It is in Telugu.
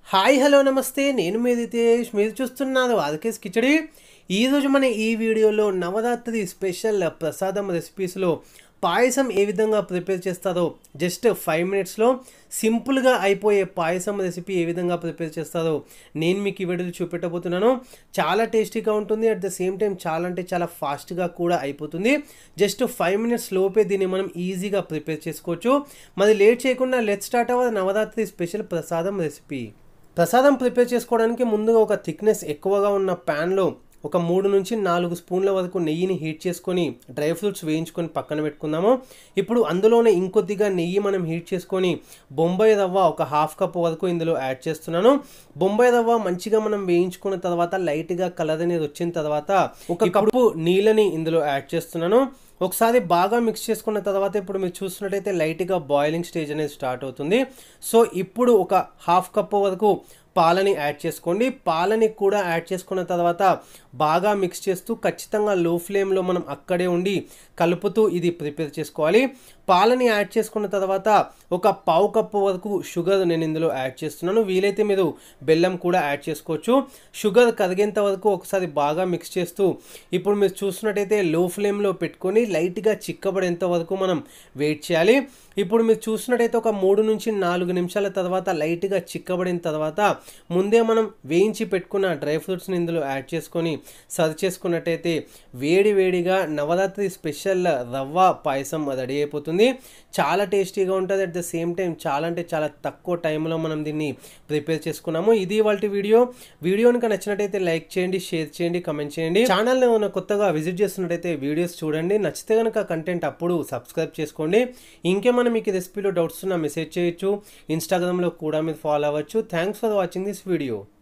హాయ్ హలో నమస్తే నేను మీ రితేష్ మీరు చూస్తున్నారు ఆదికేస్ కిచడి ఈరోజు మన ఈ వీడియోలో నవరాత్రి స్పెషల్ ప్రసాదం రెసిపీస్లో పాయసం ఏ విధంగా ప్రిపేర్ చేస్తారో జస్ట్ ఫైవ్ మినిట్స్లో సింపుల్గా అయిపోయే పాయసం రెసిపీ ఏ విధంగా ప్రిపేర్ చేస్తారో నేను మీకు ఈ వీడియోలో చూపెట్టబోతున్నాను చాలా టేస్టీగా ఉంటుంది అట్ ద సేమ్ టైం చాలా అంటే చాలా ఫాస్ట్గా కూడా అయిపోతుంది జస్ట్ ఫైవ్ మినిట్స్ లోపే దీన్ని మనం ఈజీగా ప్రిపేర్ చేసుకోవచ్చు మరి లేట్ చేయకుండా లెట్ స్టార్ట్ అవ్వ నవరాత్రి స్పెషల్ ప్రసాదం రెసిపీ ప్రసాదం ప్రిపేర్ చేసుకోవడానికి ముందుగా ఒక థిక్నెస్ ఎక్కువగా ఉన్న ప్యాన్లో ఒక మూడు నుంచి నాలుగు స్పూన్ల వరకు నెయ్యిని హీట్ చేసుకొని డ్రై ఫ్రూట్స్ వేయించుకొని పక్కన పెట్టుకుందాము ఇప్పుడు అందులోనే ఇంకొద్దిగా నెయ్యి మనం హీట్ చేసుకొని బొంబాయి రవ్వ ఒక హాఫ్ కప్ వరకు ఇందులో యాడ్ చేస్తున్నాను బొంబాయి రవ్వ మంచిగా మనం వేయించుకున్న తర్వాత లైట్గా కలర్ అనేది వచ్చిన తర్వాత ఒక కప్పు నీళ్ళని ఇందులో యాడ్ చేస్తున్నాను ఒకసారి బాగా మిక్స్ చేసుకున్న తర్వాత ఇప్పుడు మీరు చూస్తున్నట్టయితే లైట్గా బాయిలింగ్ స్టేజ్ అనేది స్టార్ట్ అవుతుంది సో ఇప్పుడు ఒక హాఫ్ కప్ వరకు పాలని యాడ్ చేసుకోండి పాలని కూడా యాడ్ చేసుకున్న తర్వాత బాగా మిక్స్ చేస్తూ ఖచ్చితంగా లో ఫ్లేమ్లో మనం అక్కడే ఉండి కలుపుతూ ఇది ప్రిపేర్ చేసుకోవాలి పాలని యాడ్ చేసుకున్న తర్వాత ఒక పావు కప్పు వరకు షుగర్ నేను ఇందులో యాడ్ చేస్తున్నాను వీలైతే మీరు బెల్లం కూడా యాడ్ చేసుకోవచ్చు షుగర్ కరిగేంత వరకు ఒకసారి బాగా మిక్స్ చేస్తూ ఇప్పుడు మీరు చూసినట్టయితే లో ఫ్లేమ్లో పెట్టుకొని లైట్గా చిక్కబడేంత వరకు మనం వెయిట్ చేయాలి ఇప్పుడు మీరు చూసినట్టయితే ఒక మూడు నుంచి నాలుగు నిమిషాల తర్వాత లైట్గా చిక్కబడిన తర్వాత ముందే మనం వేయించి పెట్టుకున్న డ్రై ఫ్రూట్స్ని ఇందులో యాడ్ చేసుకొని సర్వ్ చేసుకున్నట్టయితే వేడి వేడిగా నవరాత్రి స్పెషల్ రవ్వ పాయసం రెడీ అయిపోతుంది చాలా టేస్టీగా ఉంటుంది అట్ ద సేమ్ టైం చాలా అంటే చాలా తక్కువ టైంలో మనం దీన్ని ప్రిపేర్ చేసుకున్నాము ఇది వాళ్ళ వీడియో వీడియో కనుక నచ్చినట్టయితే లైక్ చేయండి షేర్ చేయండి కమెంట్ చేయండి ఛానల్ ఏమైనా కొత్తగా విజిట్ చేస్తున్నట్టయితే వీడియోస్ చూడండి నచ్చితే కనుక కంటెంట్ అప్పుడు సబ్స్క్రైబ్ చేసుకోండి ఇంకేమైనా మీకు ఈ రెసిపీలో డౌట్స్ ఉన్నా మెసేజ్ చేయొచ్చు ఇన్స్టాగ్రామ్లో కూడా మీరు ఫాలో అవ్వచ్చు thanks for watching this video